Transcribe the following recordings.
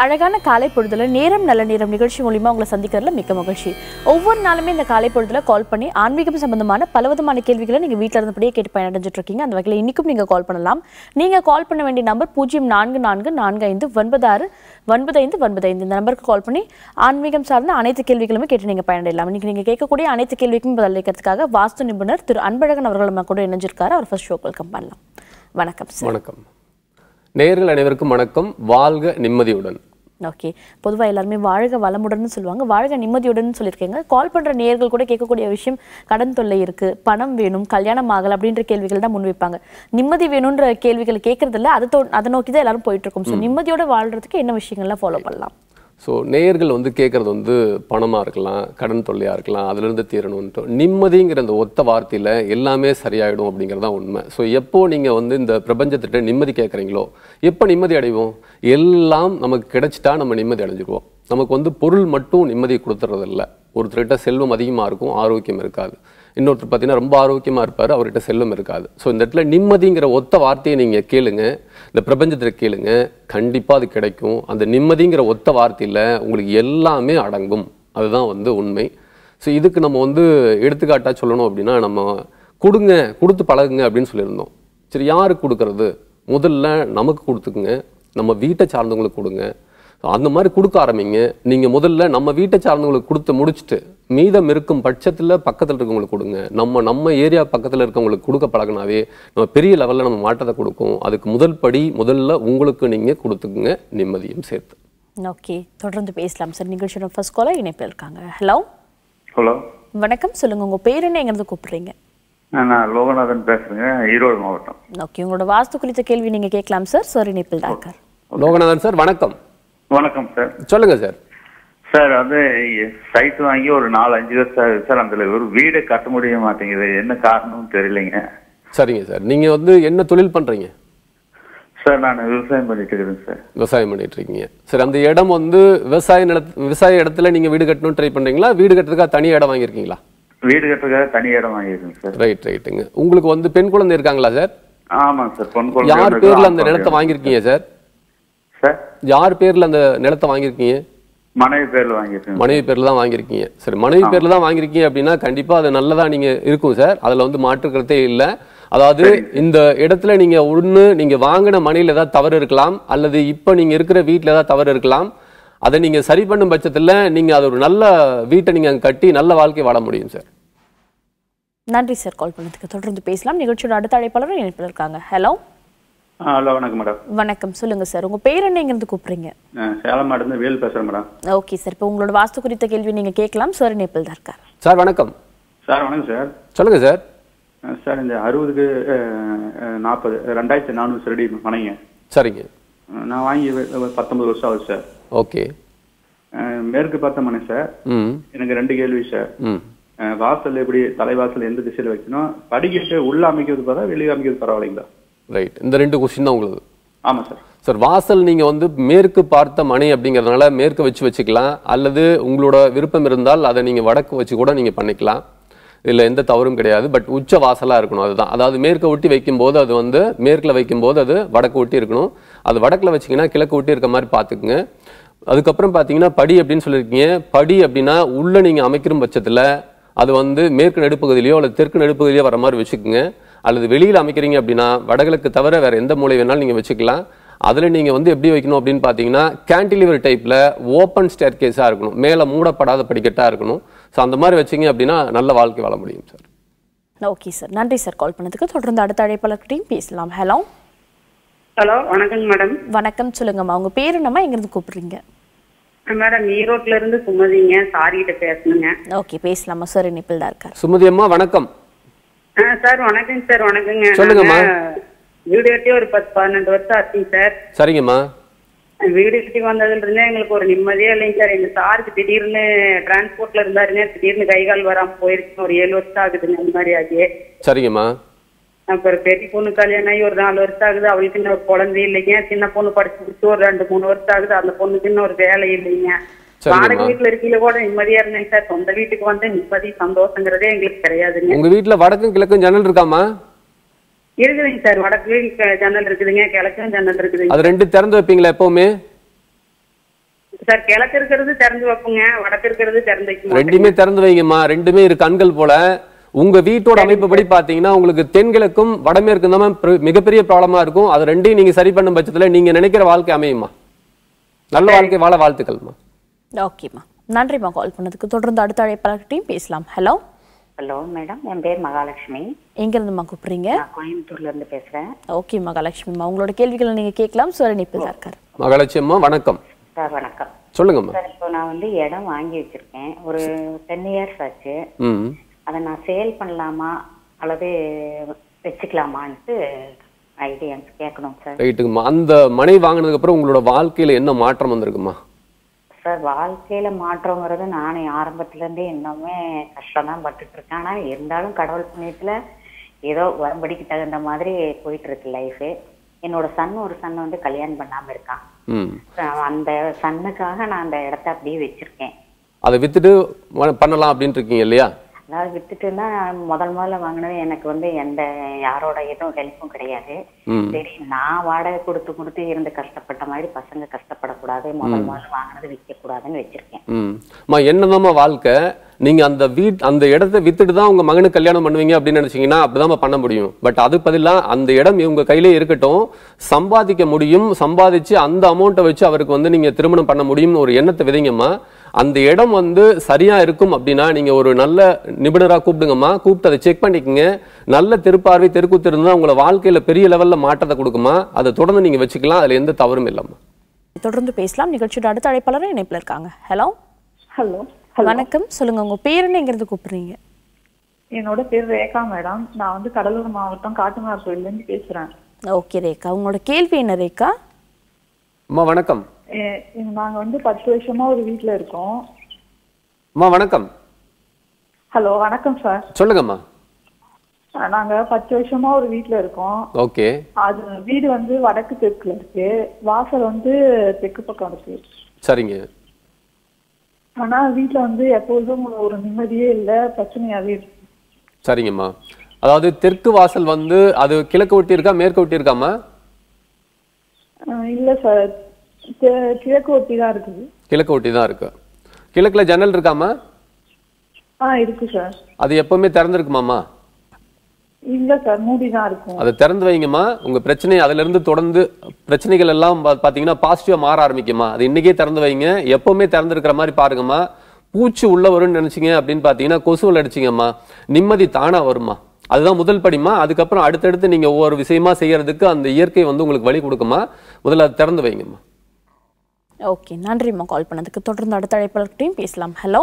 அழகான காலை பொழுதுல நேரம் நல்ல நேரம் நிகழ்ச்சி மூலியமா உங்களை சந்திக்கிறதுல மிக்க மகிழ்ச்சி ஒவ்வொரு நாளுமே இந்த காலை பொழுதுல கால் பண்ணி ஆன்மீகம் சம்பந்தமான பலவிதமான கேள்விகளை நீங்க வீட்ல இருந்தபடியே கேட்டு பயனடைஞ்சிட்டு இருக்கீங்க அந்த வகையில் இன்னைக்கும் நீங்க கால் பண்ணலாம் நீங்க கால் பண்ண வேண்டிய நம்பர் பூஜ்ஜியம் நான்கு நான்கு நான்கு ஐந்து ஒன்பது ஆறு ஒன்பது ஐந்து ஒன்பது ஐந்து இந்த நம்பருக்கு கால் பண்ணி ஆன்மீகம் சார்ந்த அனைத்து கேள்விகளுமே கேட்டு நீங்க பயனடையலாம் இன்னைக்கு நீங்க கேட்கக்கூடிய அனைத்து கேள்விக்கும் பதிலளிக்கிறதுக்காக வாஸ்து நிபுணர் திரு அன்பழகன் அவர்கள் நம்ம கூட இணைஞ்சிருக்காரு அவர் ஃபர்ஸ்ட் ஷோ வெல்கம் பண்ணலாம் வணக்கம் சார் வணக்கம் நேயர்கள் அனைவருக்கும் வணக்கம் வாழ்க நிம்மதியுடன் ஓகே பொதுவாக எல்லாருமே வாழ்க வளமுடன் சொல்லுவாங்க வாழ்க நிம்மதியுடன் சொல்லியிருக்கீங்க கால் பண்ணுற நேயர்கள் கூட கேட்கக்கூடிய விஷயம் கடன் தொல்லை இருக்கு பணம் வேணும் கல்யாணம் ஆகல அப்படின்ற கேள்விகள் தான் முன்வைப்பாங்க நிம்மதி வேணுன்ற கேள்விகள் கேட்கறதில்ல அதை தோ- அதை நோக்கி தான் எல்லாரும் போயிட்டு இருக்கோம் ஸோ நிம்மதியோட வாழ்றதுக்கு என்ன விஷயங்கள்லாம் ஃபாலோ பண்ணலாம் ஸோ நேயர்கள் வந்து கேட்குறது வந்து பணமாக இருக்கலாம் கடன் தொல்லையாக இருக்கலாம் அதுலேருந்து தீரணும்ன்ட்டு நிம்மதிங்கிற அந்த ஒத்த வார்த்தையில் எல்லாமே சரியாயிடும் அப்படிங்கிறது தான் உண்மை ஸோ எப்போ நீங்கள் வந்து இந்த பிரபஞ்சத்திட்ட நிம்மதி கேட்குறீங்களோ எப்போ நிம்மதி அடைவோம் எல்லாம் நமக்கு கிடைச்சிட்டா நம்ம நிம்மதி அடைஞ்சிருவோம் நமக்கு வந்து பொருள் மட்டும் நிம்மதி கொடுத்துறதில்ல ஒருத்தர்கிட்ட செல்வம் அதிகமாக இருக்கும் ஆரோக்கியம் இருக்காது இன்னொருத்தர் பார்த்தீங்கன்னா ரொம்ப ஆரோக்கியமாக இருப்பார் அவர்கிட்ட செல்வம் இருக்காது ஸோ இந்த இடத்துல நிம்மதிங்கிற ஒத்த வார்த்தையை நீங்கள் கேளுங்க இந்த பிரபஞ்சத்தில் கேளுங்க கண்டிப்பாக அது கிடைக்கும் அந்த நிம்மதிங்கிற ஒத்த வார்த்தையில் உங்களுக்கு எல்லாமே அடங்கும் அதுதான் வந்து உண்மை ஸோ இதுக்கு நம்ம வந்து எடுத்துக்காட்டாக சொல்லணும் அப்படின்னா நம்ம கொடுங்க கொடுத்து பழகுங்க அப்படின்னு சொல்லியிருந்தோம் சரி யாருக்கு கொடுக்கறது முதல்ல நமக்கு கொடுத்துக்குங்க நம்ம வீட்டை சார்ந்தவங்களுக்கு கொடுங்க அந்த மாதிரி கொடுக்க ஆரம்பிங்க நீங்க முதல்ல நம்ம வீட்டை சார்ந்தவங்களுக்கு கொடுத்து முடிச்சுட்டு மீதம் இருக்கும் பட்சத்துல பக்கத்துல இருக்கவங்களுக்கு கொடுங்க நம்ம நம்ம ஏரியா பக்கத்துல இருக்கவங்களுக்கு கொடுக்க பழகினாவே நம்ம பெரிய லெவல்ல நம்ம மாற்றத்தை கொடுக்கும் அதுக்கு முதல் படி முதல்ல உங்களுக்கு நீங்க கொடுத்துக்குங்க நிம்மதியும் சேர்த்து ஓகே தொடர்ந்து பேசலாம் சார் நிகழ்ச்சியோட ஃபர்ஸ்ட் காலர் இணைப்பில் இருக்காங்க ஹலோ ஹலோ வணக்கம் சொல்லுங்க உங்க பேர் என்ன எங்கிறது கூப்பிடுறீங்க நான் லோகநாதன் பேசுறேங்க ஈரோடு மாவட்டம் ஓகே உங்களோட வாஸ்து குறித்த கேள்வி நீங்க கேட்கலாம் சார் சார் இணைப்பில் தான் இருக்கார் லோகநாதன் சார் வணக்கம் வணக்கம் சார் சொல்லுங்க சார் சார் வந்து சைட் வாங்கி ஒரு நாலு அஞ்சு வருஷம் ஆகுது சார் அந்த ஒரு வீடு கட்ட முடிய மாட்டேங்குது என்ன காரணம்னு தெரியலைங்க சரிங்க சார் நீங்க வந்து என்ன தொழில் பண்றீங்க சார் நான் விவசாயம் பண்ணிட்டு இருக்கிறேன் சார் விவசாயம் பண்ணிட்டு இருக்கீங்க சரி அந்த இடம் வந்து விவசாய நில விவசாய இடத்துல நீங்க வீடு கட்டணும்னு ட்ரை பண்றீங்களா வீடு கட்டுறதுக்காக தனி இடம் வாங்கியிருக்கீங்களா வீடு கட்டுறதுக்காக தனி இடம் வாங்கியிருக்கேன் சார் ரைட் ரைட்டுங்க உங்களுக்கு வந்து பெண் குழந்தை இருக்காங்களா சார் ஆமாங்க சார் பொன் குழந்தை யார் ஒண்ணு பேர்ல ஆண் அந்த குழந்தை நிலத்தை ஒண்ணு. வாங்கியிருக்கீங்க சார் சார் யார் பேர்ல அந்த நிலத்தை வாங்கியிருக்கீங்க மனைவி பேர்ல வாங்கியிருக்கேன் மனைவி பேர்ல தான் வாங்கியிருக்கீங்க சரி மனைவி பேர்ல தான் வாங்கியிருக்கீங்க அப்படின்னா கண்டிப்பா அது நல்லதா நீங்க இருக்கும் சார் அதுல வந்து மாற்றுக்கிறதே இல்ல அதாவது இந்த இடத்துல நீங்க ஒண்ணு நீங்க வாங்கின மனையில ஏதாவது தவறு இருக்கலாம் அல்லது இப்ப நீங்க இருக்கிற வீட்ல ஏதாவது தவறு இருக்கலாம் அதை நீங்க சரி பண்ணும் பட்சத்துல நீங்க அது ஒரு நல்ல வீட்டை நீங்க அங்க கட்டி நல்ல வாழ்க்கை வாழ முடியும் சார் நன்றி சார் கால் பண்ணதுக்கு தொடர்ந்து பேசலாம் நிகழ்ச்சியோட அடுத்த அழைப்பாளரும் இணைப்பில் இருக்காங்க ஹலோ ஹலோ வணக்கம் மேடம் வணக்கம் சொல்லுங்க சார் உங்க பேர் என்ன எங்கிறது கூப்பிடுறீங்க நான் சேலம் மாடுந்து வேல் பேசுகிறேன் மேடம் ஓகே சார் இப்போ உங்களோட வாஸ்து குறித்த கேள்வி நீங்க கேட்கலாம் சார் இணைப்பில் தான் இருக்கார் சார் வணக்கம் சார் வணக்கம் சார் சொல்லுங்க சார் அஹ் சார் இந்த அறுபதுக்கு நாற்பது ரெண்டாயிரத்தி நானூறு சரடி மனைங்க சரிங்க அஹ் நான் வாங்கி வெ- பத்தொன்பது வருஷம் ஆகுது சார் ஓகே அஹ் மேற்கு பார்த்த மனை சார் ம் எனக்கு ரெண்டு கேள்வி சார் ம் அஹ் வாசல் எப்படி தலைவாசல் எந்த திசையில் வைக்கணும் படிக்கட்டு உள்ள அமைக்கிறது பரவா வெளியே அமைக்கிறது பரவாயில்லைங்களா ரைட் இந்த ரெண்டு கொஸ்டின் தான் உங்களுக்கு ஆமாம் சார் சார் வாசல் நீங்க வந்து மேற்கு பார்த்த மனை அப்படிங்கறதுனால மேற்கு வச்சு வச்சுக்கலாம் அல்லது உங்களோட விருப்பம் இருந்தால் அதை நீங்க வடக்கு வச்சு கூட நீங்க பண்ணிக்கலாம் இதுல எந்த தவறும் கிடையாது பட் உச்ச வாசலா இருக்கணும் அதுதான் அதாவது மேற்க ஒட்டி வைக்கும்போது அது வந்து மேற்குல வைக்கும்போது அது வடக்கு ஒட்டி இருக்கணும் அது வடக்குல வச்சீங்கன்னா கிழக்கு ஒட்டி இருக்க மாதிரி பார்த்துக்குங்க அதுக்கப்புறம் பார்த்தீங்கன்னா படி அப்படின்னு சொல்லியிருக்கீங்க படி அப்படின்னா உள்ள நீங்க அமைக்கிற பட்சத்துல அது வந்து மேற்கு நடுப்பகுதியிலையோ அல்லது தெற்கு நடுப்பகுதியிலையோ வர மாதிரி வச்சுக்கோங்க அல்லது வெளியில் அமைக்கிறீங்க அப்படின்னா வடகிழக்கு தவிர வேற எந்த மூலை வேணாலும் நீங்க வச்சுக்கலாம் அதுல நீங்க வந்து எப்படி வைக்கணும் அப்படின்னு பார்த்தீங்கன்னா கேன்டிலிவர் டைப்ல ஓப்பன் ஸ்டேர் கேஸாக இருக்கணும் மேலே மூடப்படாத படிக்கட்டா இருக்கணும் ஸோ அந்த மாதிரி வச்சீங்க அப்படின்னா நல்ல வாழ்க்கை வாழ முடியும் சார் ஓகே சார் நன்றி சார் கால் பண்ணதுக்கு தொடர்ந்து அடுத்த அழைப்பாளர்கிட்டையும் பேசலாம் ஹலோ ஹலோ வணக்கங்க மேடம் வணக்கம் சொல்லுங்கம்மா உங்க பேர் என்னம்மா எங்கிருந்து கூப்பிடுறீங்க மேடம் ஈரோட்ல இருந்து சுமதிங்க சாரி கிட்ட பேசணுங்க ஓகே பேசலாமா சார் இணைப்பில் தான் இருக்கார் சுமதி அம்மா வணக்கம் ஆ, சார் வணக்கங்க சார் வணக்கங்க சொல்லுங்கம்மா. நாங்க வீடு கட்டி ஒரு பத்து பன்னெண்டு வருஷம் ஆச்சுங்க சார் சரிங்கம்மா வீடு கட்டி வந்ததுல இருந்தே எங்களுக்கு ஒரு நிம்மதியே இல்லைங்க சார் எங்க சாருக்கு திடீர்னு டிரான்ஸ்போர்ட்ல இருந்தாருங்க திடீர்னு கை கால் வராம போயிருச்சு ஒரு ஏழு வருஷம் ஆகுதுங்க அந்த மாதிரி ஆகி சரிங்கம்மா அப்புறம் பெரிய பொண்ணு கல்யாணம் ஆகி ஒரு நாலு வருஷம் ஆகுது அவளுக்கு இன்னும் ஒரு குழந்தை இல்லைங்க சின்ன பொண்ணு படிச்சு முடிச்சு ஒரு ரெண்டு மூணு வருஷம் ஆகுது அந்த பொண்ணுக்கு இன்னும் ஒரு வேலை இல்லைங்க சரிங்கம்மா. வாடகை வீட்டுல இருக்கையில கூட நிம்மதியா இருந்தேங்க சார் சொந்த வீட்டுக்கு வந்து நிம்மதி சந்தோஷங்கிறதே எங்களுக்கு கிடையாதுங்க உங்க வீட்டுல வடக்கும் கிழக்கும் ஜன்னல் இருக்காமா இருக்குதுங்க சார் வடக்கு க- ஜன்னல் இருக்குதுங்க கிழக்கும் ஜன்னல் இருக்குதுங்க அது ரெண்டு திறந்து வைப்பீங்களா எப்பவுமே சார் கிழக்கு இருக்கிறது திறந்து வைப்புங்க வடக்கு இருக்கிறது திறந்து வைக்க மாட்டேங்க. ரெண்டுமே திறந்து வைங்கம்மா ரெண்டுமே இரு கண்கள் போல உங்க வீட்டோட அமைப்புப்படி பாத்தீங்கன்னா உங்களுக்கு தென்கிழக்கும் வடமேற்கும் தான் பிர- மிகப்பெரிய ப்ராப்ளமா இருக்கும் அது ரெண்டையும் நீங்க சரி பண்ணும் பட்சத்துல நீங்க நினைக்கிற வாழ்க்கை அமையுமா நல்ல வாழ்க்கை வாழ வாழ்த்துக்கள்மா ஓகேம்மா நன்றிம்மா கால் பண்ணதுக்கு தொடர்ந்து அடுத்த அழைப்பாளர்கிட்டையும் பேசலாம் ஹலோ ஹலோ மேடம் என் பேர் மகாலட்சுமி எங்கேருந்துமா கூப்பிடுறீங்க நான் கோயம்புத்தூர்ல இருந்து பேசுறேன் ஓகே மகாலட்சுமிம்மா உங்களோட கேள்விகளை நீங்க கேட்கலாம் சார் இணைப்பில் தான் இருக்காரு மகாலட்சுமி அம்மா வணக்கம் சார் வணக்கம் சொல்லுங்கம்மா சார் இப்போ நான் வந்து இடம் வாங்கி வச்சிருக்கேன் ஒரு டென் இயர்ஸ் ஆச்சு ம் அதை நான் சேல் பண்ணலாமா அல்லது வச்சுக்கலாமான்ட்டு ஐடியாஸ் கேட்கணும் சார் ரைட்டுங்கம்மா அந்த மனை வாங்கினதுக்கு அப்புறம் உங்களோட வாழ்க்கையில என்ன மாற்றம் வந்திருக்குமா சார் வாழ்க்கையில மாற்றங்கிறது நான் ஆரம்பத்துல இருந்தே இன்னுமே கஷ்டம் தான் பட்டுட்டு இருக்கேன் ஆனா இருந்தாலும் கடவுள் புண்ணியத்துல ஏதோ வரம்படிக்கு தகுந்த மாதிரி போயிட்டு இருக்கு லைஃப் என்னோட சன் ஒரு சன் வந்து கல்யாணம் பண்ணாம இருக்கான் ம் அந்த சன்னுக்காக நான் அந்த இடத்த அப்படியே வச்சிருக்கேன் அதை வித்துட்டு வ- பண்ணலாம் அப்படின்ட்டு இருக்கீங்க இல்லையா அதாவது வித்துட்டுன்னா முதல் முதல்ல வாங்கினது எனக்கு வந்து எந்த யாரோட எதுவும் ஹெல்ப்பும் கிடையாது ம் சரி நான் வாடகை கொடுத்து கொடுத்து இருந்து கஷ்டப்பட்ட மாதிரி பசங்க கஷ்டப்படக்கூடாது முதல் முதல்ல வாங்கினது விற்க கூடாதுன்னு வச்சிருக்கேன் ம் அம்மா என்னதாம்மா வாழ்க்கை நீங்க அந்த வீட் அந்த இடத்த வித்துட்டு தான் உங்க மகனுக்கு கல்யாணம் பண்ணுவீங்க அப்படின்னு நினைச்சீங்கன்னா அப்படிதாம்மா பண்ண முடியும் பட் அது பதிலா அந்த இடம் இவங்க கையிலே இருக்கட்டும் சம்பாதிக்க முடியும் சம்பாதிச்சு அந்த அமௌண்ட்டை வச்சு அவருக்கு வந்து நீங்க திருமணம் பண்ண முடியும்னு ஒரு எண்ணத்தை விதைங்கம்மா அந்த இடம் வந்து சரியா இருக்கும் அப்படின்னா நீங்க ஒரு நல்ல நிபுணரா கூப்பிடுங்கம்மா கூப்பிட்டு அதை செக் பண்ணிக்கங்க நல்ல திருப்பார்வை தெருக்கூத்து இருந்தா உங்களை வாழ்க்கையில பெரிய லெவல்ல மாற்றத்தை கொடுக்குமா அதை தொடர்ந்து நீங்க வச்சுக்கலாம் அதுல எந்த தவறும் இல்லம்மா தொடர்ந்து பேசலாம் நிகழ்ச்சியோட அடுத்த அழைப்பாளரும் இணைப்பில் இருக்காங்க ஹலோ ஹலோ வணக்கம் சொல்லுங்க உங்க பேர் என்ன எங்கிறது கூப்பிடுறீங்க என்னோட பேர் ரேகா மேடம் நான் வந்து கடலூர் மாவட்டம் காட்டுமன்னார் கோயில்ல இருந்து பேசுறேன் ஓகே ரேகா உங்களோட கேள்வி என்ன ரேகா அம்மா வணக்கம் எ- எங்க- நாங்க வந்து பத்து வருஷமா ஒரு வீட்ல இருக்கோம் அம்மா வணக்கம் ஹலோ வணக்கம் சார் சொல்லுங்கம்மா அஹ் நாங்க பத்து வருஷமா ஒரு வீட்ல இருக்கோம் ஓகே அது வீடு வந்து வடக்கு தெற்குல இருக்கு வாசல் வந்து தெற்கு பக்கம் இருக்கு சரிங்க ஆனா வீட்ல வந்து எப்பொழுதும் ஒரு நிம்மதியே இல்ல பிரச்சனையாவே இருக்கு சரிங்கம்மா அதாவது தெற்கு வாசல் வந்து அது கிழக்கு ஒட்டி இருக்கா மேற்கு ஒட்டி இருக்காம்மா அஹ் இல்ல சார் தெ- கிழக்கு ஒட்டி தான் இருக்குது கிழக்கு ஒட்டி தான் இருக்கு கிழக்குல ஜன்னல் இருக்காம்மா ஆ இருக்கு சார் அது எப்பவுமே திறந்திருக்குமாம்மா இல்ல சார் மூடி தான் இருக்கும் அதை திறந்து வைங்கம்மா உங்க பிரச்சனை அதுல இருந்து தொடர்ந்து பிரச்சனைகள் எல்லாம் பா- பாத்தீங்கன்னா பாசிட்டிவா மாற ஆரம்பிக்குமா அது இன்னைக்கே திறந்து வைங்க எப்பவுமே திறந்து இருக்கிற மாதிரி பாருங்கம்மா பூச்சி உள்ள வரும்னு நினைச்சீங்க அப்படின்னு பாத்தீங்கன்னா கொசுவல் அடிச்சிங்கம்மா நிம்மதி தானா வருமா அதுதான் முதல் படிமா அதுக்கப்புறம் அடுத்தடுத்து நீங்க ஒவ்வொரு விஷயமா செய்யறதுக்கு அந்த இயற்கை வந்து உங்களுக்கு வழி கொடுக்குமா முதல்ல அதை திறந்து வைங்கம்மா ஓகே நன்றிம்மா கால் பண்ணதுக்கு தொடர்ந்து அடுத்த அழைப்பாளர்கிட்டையும் பேசலாம் ஹலோ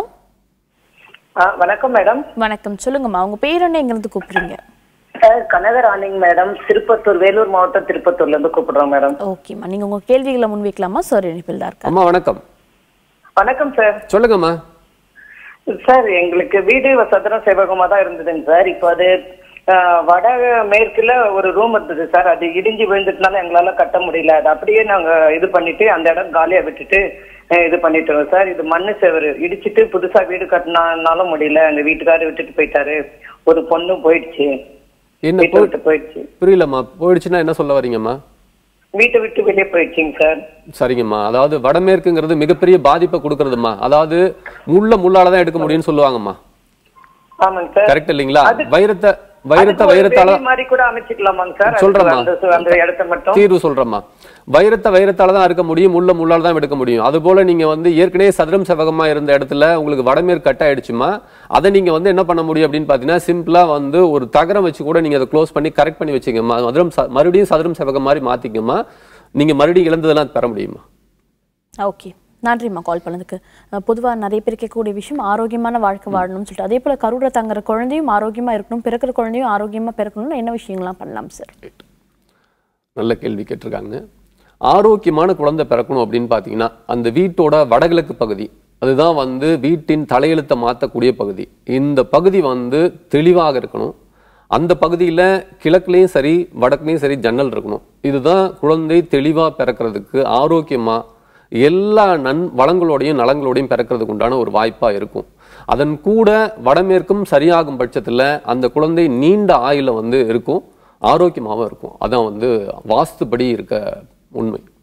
ஆ, வணக்கம் மேடம் வணக்கம் சொல்லுங்கம்மா உங்க பேர் என்ன எங்கிருந்து கூப்பிடுறீங்க அஹ், கனகராணிங்க மேடம் திருப்பத்தூர் வேலூர் மாவட்டம் திருப்பத்தூர்ல இருந்து கூப்பிடுறோம் மேடம் ஓகேம்மா நீங்க உங்க கேள்விகளை முன்வைக்கலாமா சார் இணைப்பில் தான் இருக்காரு அம்மா வணக்கம் வணக்கம் சார் சொல்லுங்கம்மா சார் எங்களுக்கு வீடு சதுரம் சேவகமா தான் இருந்ததுங்க சார் இப்போ அது அஹ், வட மேற்குல ஒரு ரூம் இருந்தது சார் அது இடிஞ்சு விழுந்துட்டனால எங்களால கட்ட முடியல அது அப்படியே நாங்க இது பண்ணிட்டு அந்த இடம் காலியா விட்டுட்டு அஹ், இது பண்ணிட்டோம் சார் இது மண்ணு செவரு இடிச்சிட்டு புதுசா வீடு கட்டினாலும் முடியல எங்க வீட்டுக்காரர் விட்டுட்டு போயிட்டாரு ஒரு பொண்ணும் போயிடுச்சு என்ன வீட்டை போய் விட்டு போயிடுச்சு புரியலம்மா போயிடுச்சுன்னா என்ன சொல்ல வரீங்கம்மா வீட்டை விட்டு வெளியே போயிடுச்சுங்க சார் சரிங்கம்மா அதாவது வடமேற்குங்கிறது மிகப்பெரிய பாதிப்பை கொடுக்கறதுமா அதாவது முள்ள முள்ளால தான் எடுக்க முடியும்னு சொல்லுவாங்கம்மா ஆமாங்க சார் கரெக்ட் இல்லைங்களா அது- வைரத்தை வைரத்தை அதுக்கு ஒரு வைரத்தால வேலி மாதிரி கூட அமைச்சுக்கலாமாங்க சார் அதுக்கு சொல்றேம்மா அந்த- அந்த இடத்த மட்டும் தீர்வு சொல்றேம்மா வைரத்தை வைரத்தால தான் இருக்க முடியும் முள்ள முள்ளால தான் எடுக்க முடியும் அது போல நீங்க வந்து ஏற்கனவே சதுரம் செவகமா இருந்த இடத்துல உங்களுக்கு வடமேற்கு கட் ஆயிடுச்சுமா அதை நீங்க வந்து என்ன பண்ண முடியும் அப்படின்னு பாத்தீங்கன்னா சிம்பிளா வந்து ஒரு தகரம் வச்சு கூட நீங்க அதை க்ளோஸ் பண்ணி கரெக்ட் பண்ணி வச்சுக்கம்மா மதுரம் ச- மறுபடியும் சதுரம் செவகம் மாதிரி மாத்திக்கம்மா நீங்க மறுபடியும் இழந்ததெல்லாம் பெற முடியுமா ஓகே நன்றிம்மா கால் பண்ணதுக்கு பொதுவாக நிறைய பேர் கேட்கக்கூடிய விஷயம் ஆரோக்கியமான வாழ்க்கை வாழணும்னு சொல்லிட்டு அதே போல் கருவில் தங்குற குழந்தையும் ஆரோக்கியமாக இருக்கணும் பிறக்கிற குழந்தையும் ஆரோக்கியமாக பிறக்கணும்னு என்ன விஷயங்கள்லாம் பண்ணலாம் சார் நல்ல கேள்வி கேட்டிருக்காங்க ஆரோக்கியமான குழந்தை பிறக்கணும் அப்படின்னு பார்த்தீங்கன்னா அந்த வீட்டோட வடகிழக்கு பகுதி அதுதான் வந்து வீட்டின் தலையெழுத்தை மாற்றக்கூடிய பகுதி இந்த பகுதி வந்து தெளிவாக இருக்கணும் அந்த பகுதியில் கிழக்குலேயும் சரி வடக்குலேயும் சரி ஜன்னல் இருக்கணும் இதுதான் குழந்தை தெளிவாக பிறக்கிறதுக்கு ஆரோக்கியமாக எல்லா நன் வளங்களோடையும் நலங்களோடையும் பிறக்கிறதுக்கு உண்டான ஒரு வாய்ப்பாக இருக்கும் அதன் கூட வடமேற்கும் சரியாகும் பட்சத்தில் அந்த குழந்தை நீண்ட ஆயுள வந்து இருக்கும் ஆரோக்கியமாகவும் இருக்கும் அதான் வந்து வாஸ்துபடி இருக்க உண்மை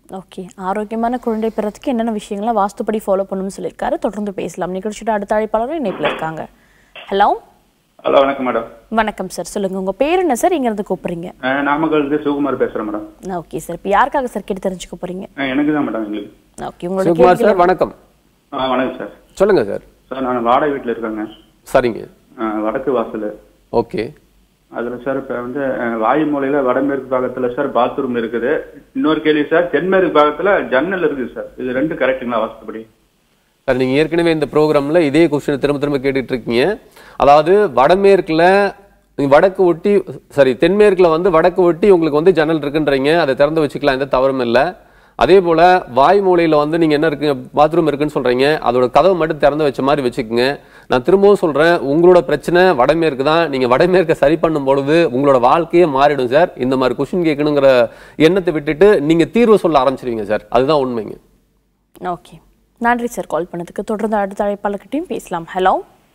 ஓகே ஆரோக்கியமான குழந்தை பிறத்துக்கு என்னென்ன விஷயங்கள்லாம் வாஸ்துப்படி ஃபாலோ பண்ணணும்னு சொல்லியிருக்காரு தொடர்ந்து பேசலாம் நிகழ்ச்சியோட அடுத்த அழைப்பாளரும் இணைப்பில் இருக்காங்க ஹலோ ஹலோ வணக்கம் மேடம் வணக்கம் சார் சொல்லுங்க உங்க பேர் என்ன சார் இங்க இருந்து கூப்பிடுறீங்க அஹ் நாமக்கல் இருந்து சிவகுமார் பேசுறேன் மேடம் ஓகே சார் இப்போ யாருக்காக சார் கேட்டு தெரிஞ்சுக்க போறீங்க அஹ் எனக்கு தான் மேடம் எங்களுக்கு ஓகே உங்களோட சிவகுமார் கேள்விகளை- சார் வணக்கம் ஆ வணக்கம் சார் சொல்லுங்க சார் சார் நான் வாடகை வீட்டில் இருக்கேங்க சரிங்க அஹ் வடக்கு வாசல் ஓகே அதில் சார் இப்போ வந்து அஹ் வாயு மூலையில் வடமேற்கு பாகத்தில் சார் பாத்ரூம் இருக்குது இன்னொரு கேள்வி சார் தென்மேற்கு பாகத்தில் ஜன்னல் இருக்குது சார் இது ரெண்டு கரெக்டுங்களா வாஸ்துபடி சார் நீங்க ஏற்கனவே இந்த ப்ரோக்ராம்ல இதே கொஸ்டின் திரும்ப திரும்ப கேட்டுட்டு இருக்கீங்க அதாவது வடமேற்குல நீங்க வடக்கு ஒட்டி சாரி தென்மேற்குல வந்து வடக்கு ஒட்டி உங்களுக்கு வந்து ஜன்னல் இருக்குன்றீங்க அதை திறந்து வச்சுக்கலாம் எந்த தவறும் இல்லை அதே போல வாய் மூலையில வந்து நீங்க என்ன இருக்கு பாத்ரூம் இருக்குன்னு சொல்றீங்க அதோட கதவை மட்டும் திறந்து வச்ச மாதிரி வச்சுக்கோங்க நான் திரும்பவும் சொல்றேன் உங்களோட பிரச்சனை வடமேற்கு தான் நீங்க வடமேற்கை சரி பண்ணும் பொழுது உங்களோட வாழ்க்கையே மாறிடும் சார் இந்த மாதிரி கொஸ்டின் கேட்கணுங்கிற எண்ணத்தை விட்டுட்டு நீங்க தீர்வு சொல்ல ஆரம்பிச்சிருவீங்க சார் அதுதான் உண்மைங்க ஓகே நன்றி சார் கால் பண்ணதுக்கு தொடர்ந்து அடுத்த அழைப்பாளர்கிட்டையும் பேசலாம் ஹலோ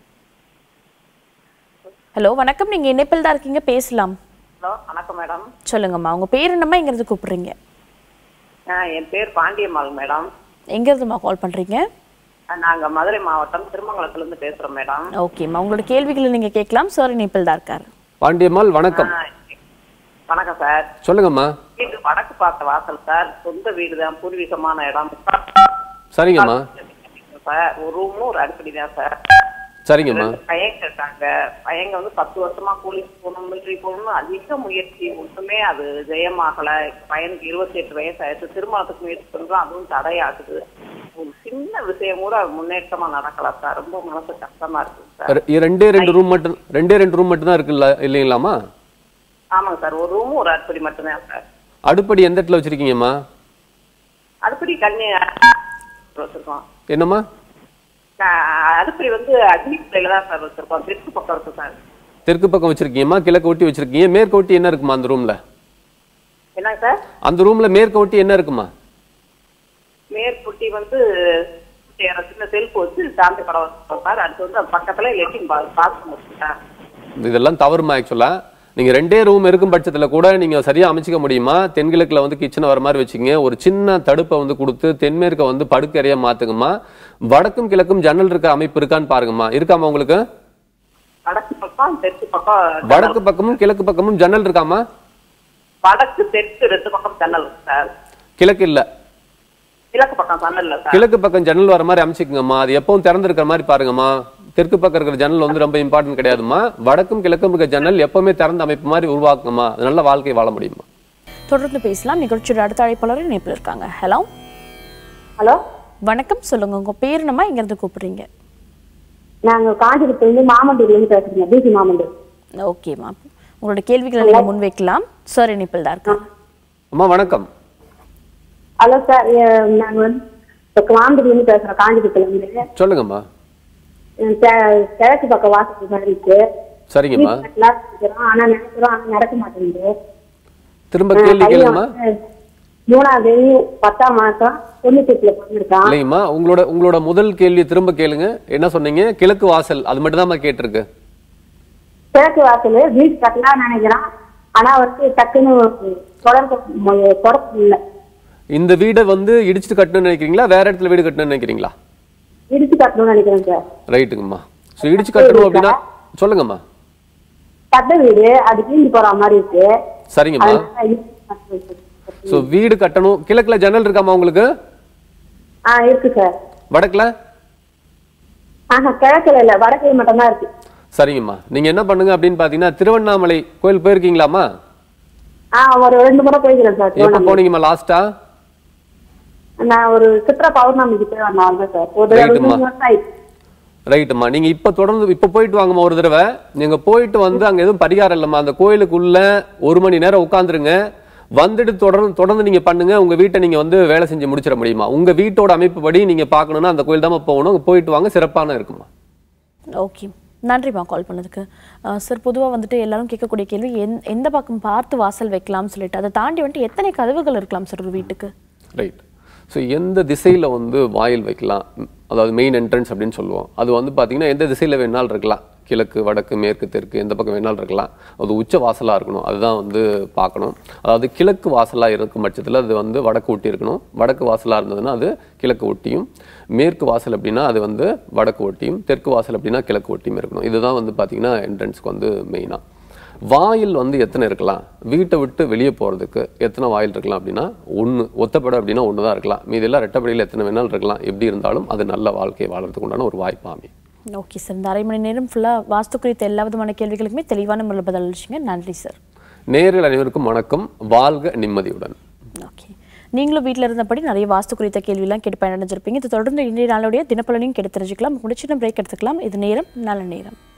ஹலோ வணக்கம் நீங்க இணைப்பில் தான் இருக்கீங்க பேசலாம் ஹலோ வணக்கம் மேடம் சொல்லுங்கம்மா உங்க பேர் என்னம்மா எங்க இருந்து கூப்பிடுறீங்க என் பேர் பாண்டியம்மாள் மேடம் எங்க இருந்துமா கால் பண்றீங்க நாங்க மதுரை மாவட்டம் திருமங்கலத்துல இருந்து பேசுறோம் மேடம் ஓகேம்மா உங்களோட கேள்விகளை நீங்க கேட்கலாம் சார் இணைப்பில் தான் இருக்காரு பாண்டியம்மாள் வணக்கம் வணக்கம் சார் சொல்லுங்கம்மா வீடு வடக்கு பார்த்த வாசல் சார் சொந்த வீடு தான் பூர்வீகமான இடம் சரிங்கம்மா சார் ஒரு ரூமும் ஒரு அடுப்படி தான் சார் சரிங்கம்மா ரெண்டு பையங்க இருக்காங்க பையங்க வந்து பத்து வருஷமா போலீஸ் போகணும் மிலிட்டரி போகணும்னு அதிக முயற்சி ஒண்ணுமே அது ஜெயமாகல பையனுக்கு இருபத்தி எட்டு வயசு ஆயிடுச்சு திருமணத்துக்கு முயற்சி பண்றோம் அதுவும் தடையாகுது ஒரு சின்ன விஷயம் கூட முன்னேற்றமா நடக்கல சார் ரொம்ப மனசு கஷ்டமா இருக்கு சார் ரெ- ரெண்டே ரெண்டு ரூம் மட்டும் ரெண்டே ரெண்டு ரூம் மட்டும் தான் இருக்குல்ல இல்லைங்களாம்மா ஆமாங்க சார் ஒரு ரூமும் ஒரு அடுப்படி மட்டும்தான் சார் அடுப்படி எந்த இடத்துல வச்சிருக்கீங்கம்மா அடுப்படி கண்ணி வச்சிருக்கோம் என்னம்மா ஆஹ் அடுப்படி வந்து அக்னிப்பிள்ளையில தான் சார் வச்சிருக்கோம் தெற்கு பக்கம் இருக்கு சார் தெற்கு பக்கம் வச்சிருக்கீங்கம்மா கிழக்கு ஒட்டி வச்சிருக்கீங்க மேற்கு ஒட்டி என்ன இருக்குமா அந்த ரூம்ல என்னங்க சார் அந்த ரூம்ல மேற்கு ஒட்டி என்ன இருக்குமா மேற்புட்டி வந்து வேற சின்ன செல்ஃப் வச்சு சாந்தி படம் வச்சிருக்கோம் சார் அடுத்து வந்து அது பக்கத்துல லெட்டின் பாத்ரூம் வச்சு சார் இதெல்லாம் தவறுமா ஆக்சுவலா நீங்க ரெண்டே ரூம் இருக்கும் பட்சத்துல கூட நீங்க சரியா அமைச்சிக்க முடியுமா தென்கிழக்குல வந்து கிச்சன் வர மாதிரி வச்சுக்கங்க ஒரு சின்ன தடுப்பை வந்து கொடுத்து தென்மேற்க வந்து படுக்கறையா மாத்துங்கம்மா வடக்கும் கிழக்கும் ஜன்னல் இருக்க அமைப்பு இருக்கான்னு பாருங்கம்மா இருக்காமா உங்களுக்கு வடக்கு பக்கம் தெற்கு பக்கம் வடக்கு பக்கமும் கிழக்கு பக்கமும் ஜன்னல் இருக்காமா வடக்கு தெற்கு ரெண்டு பக்கம் ஜன்னல் இருக்கு சார் கிழக்கு இல்ல கிழக்கு பக்கம் ஜன்னல் இல்ல சார் கிழக்கு பக்கம் ஜன்னல் வர மாதிரி அமைச்சிக்கங்கம்மா அது எப்பவும் திறந்திருக்கிற மாதிரி பாருங்கம்மா தெற்கு பக்கம் இருக்கிற ஜன்னல் வந்து ரொம்ப இம்பார்ட்டன்ட் கிடையாதும்மா வடக்கும் கிழக்கும் இருக்கிற ஜன்னல் எப்பவுமே திறந்த அமைப்பு மாதிரி உருவாக்குங்கம்மா அது நல்ல வாழ்க்கை வாழ முடியுமா தொடர்ந்து பேசலாம் நிகழ்ச்சியோட அடுத்த அழைப்பாளர் இணைப்பில் இருக்காங்க ஹலோ ஹலோ வணக்கம் சொல்லுங்க உங்க பேர் என்னம்மா எங்க இருந்து கூப்பிடுறீங்க நாங்க காஞ்சிபுரத்துல இருந்து மாமண்டூர்ல இருந்து பேசுறோங்க பிசி மாமண்டூர் ஓகேம்மா உங்களோட கேள்விகளை நீங்க முன்வைக்கலாம் சார் இணைப்பில் தான் இருக்காங்க அம்மா வணக்கம் ஹலோ சார் நாங்க வந்து இப்ப காந்திரில இருந்து பேசுறோம் காஞ்சிபுரத்துல இருந்து சொல்லுங்கம்மா அஹ் கே- கிழக்கு பக்கம் வாசல் மாதிரி இருக்கு சரிங்கம்மா வீட்டு கட்டலாம் இருக்கிறோம் ஆனா நினைக்கிறோம் ஆனா நடக்க மாட்டேங்குது திரும்ப அஹ் கேள்வி பையன் கேளுங்கம்மா வந்து மூணாவது தேதி பத்தாம் மாசம் தொண்ணூத்தி எட்டுல பிறந்திருக்கான் இல்லைங்கம்மா உங்களோட உங்களோட முதல் கேள்வி திரும்ப கேளுங்க என்ன சொன்னீங்க கிழக்கு வாசல் அது மட்டும் தான் கேட்டிருக்கு கிழக்கு வாசல் வீடு கட்டலாம் நினைக்கிறான் ஆனா வந்து டக்குன்னு தொடர்பு மு- தொடர்பு இல்லை இந்த வீடை வந்து இடிச்சுட்டு கட்டணும்னு நினைக்கிறீங்களா வேற இடத்துல வீடு கட்டணும்னு நினைக்கிறீங்களா இடிச்சு கட்டணும்னு நினைக்கிறேன் சார் ரைட்டுங்கம்மா ஸோ இடிச்சு கட்டணும் அப்படின்னா சொல்லுங்கம்மா கட்ட வீடு அது கீழ் போற மாதிரி இருக்கு சரிங்கம்மா அதனால இடிச்சு கட்டணும். ஸோ வீடு கட்டணும் கிழக்குல ஜன்னல் இருக்காமா உங்களுக்கு ஆ இருக்கு சார் வடக்குல ஆஹா கிழக்குல இல்ல வடக்கு மட்டும் தான் இருக்கு சரிங்கம்மா நீங்க என்ன பண்ணுங்க அப்படின்னு பாத்தீங்கன்னா திருவண்ணாமலை கோயில் போயிருக்கீங்களாம்மா ஆ ஒரு ரெண்டு முறை போய்க்கிறேன் சார் எப்போ திருவண்ணாமலை. போனீங்கம்மா லாஸ்டா நான் ஒரு சித்திர பௌர்ணமிக்கு போய் வந்தேன் வந்தேன் சார் ஒரு Right, ரெண்டு அம்மா. மூணு வருஷம் ஆயிடுச்சு ரைட்டுமா நீங்க இப்ப தொடர்ந்து இப்ப போயிட்டு வாங்கம்மா ஒரு தடவை நீங்க போயிட்டு வந்து அங்க எதுவும் பரிகாரம் இல்லம்மா அந்த கோயிலுக்குள்ள ஒரு மணி நேரம் உட்காந்துருங்க வந்துட்டு தொடர்ந்து தொடர்ந்து நீங்க பண்ணுங்க உங்க வீட்டை நீங்க வந்து வேலை செஞ்சு முடிச்சிட முடியுமா உங்க வீட்டோட அமைப்பு படி நீங்க பார்க்கணும்னா அந்த கோயில் தான் போகணும் அங்க போயிட்டு வாங்க சிறப்பான இருக்குமா ஓகே நன்றிம்மா கால் பண்ணதுக்கு சார் பொதுவாக வந்துட்டு எல்லாரும் கேட்கக்கூடிய கேள்வி எந் எந்த பக்கம் பார்த்து வாசல் வைக்கலாம்னு சொல்லிட்டு அதை தாண்டி வந்துட்டு எத்தனை கதவுகள் இருக்கலாம் சார் ஒரு வீட்டுக்கு ரைட் ஸோ எந்த திசையில் வந்து வாயில் வைக்கலாம் ம், அதாவது மெயின் என்ட்ரன்ஸ் அப்படின்னு சொல்லுவோம் அது வந்து பார்த்தீங்கன்னா எந்த திசையில் வேணாலும் இருக்கலாம் கிழக்கு வடக்கு மேற்கு தெற்கு எந்த பக்கம் வேணாலும் இருக்கலாம் அது உச்ச வாசலாக இருக்கணும் அதுதான் வந்து பார்க்கணும் அதாவது கிழக்கு வாசலாக இருக்கும் பட்சத்தில் அது வந்து வடக்கு ஒட்டி இருக்கணும் வடக்கு வாசலாக இருந்ததுன்னா அது கிழக்கு ஒட்டியும் மேற்கு வாசல் அப்படின்னா அது வந்து வடக்கு ஒட்டியும் தெற்கு வாசல் அப்படின்னா கிழக்கு ஒட்டியும் இருக்கணும் இதுதான் வந்து பார்த்தீங்கன்னா என்ட்ரன்ஸ்க்கு வந்து மெயினாக வாயில் வந்து எத்தனை இருக்கலாம் வீட்டை விட்டு வெளியே போகிறதுக்கு எத்தனை வாயில் இருக்கலாம் அப்படின்னா ஒன்று ஒத்தப்படை அப்படின்னா ஒன்று தான் இருக்கலாம் மீதெல்லாம் ரெட்டப்படையில் எத்தனை வேணாலும் இருக்கலாம் எப்படி இருந்தாலும் அது நல்ல வாழ்க்கை வாழறதுக்கு உண்டான ஒரு வாய்ப்பு அமையும் ஓகே சார் இந்த அரை மணி நேரம் ஃபுல்லாக வாஸ்து குறித்த எல்லா விதமான கேள்விகளுக்குமே தெளிவான முறையில் பதில் அளிச்சிங்க நன்றி சார் நேரில் அனைவருக்கும் வணக்கம் வாழ்க நிம்மதியுடன் ஓகே நீங்களும் வீட்டில் இருந்தபடி நிறைய வாஸ்து குறித்த கேள்வியெல்லாம் கேட்டு பயனடைஞ்சிருப்பீங்க இது தொடர்ந்து இன்றைய நாளுடைய தினப்பலனையும் கேட்டு தெரிஞ்சுக்கலாம் முடிச்சிடும் பிரேக் எடுத்துக்கலாம் இது நேரம் நல்ல நேரம்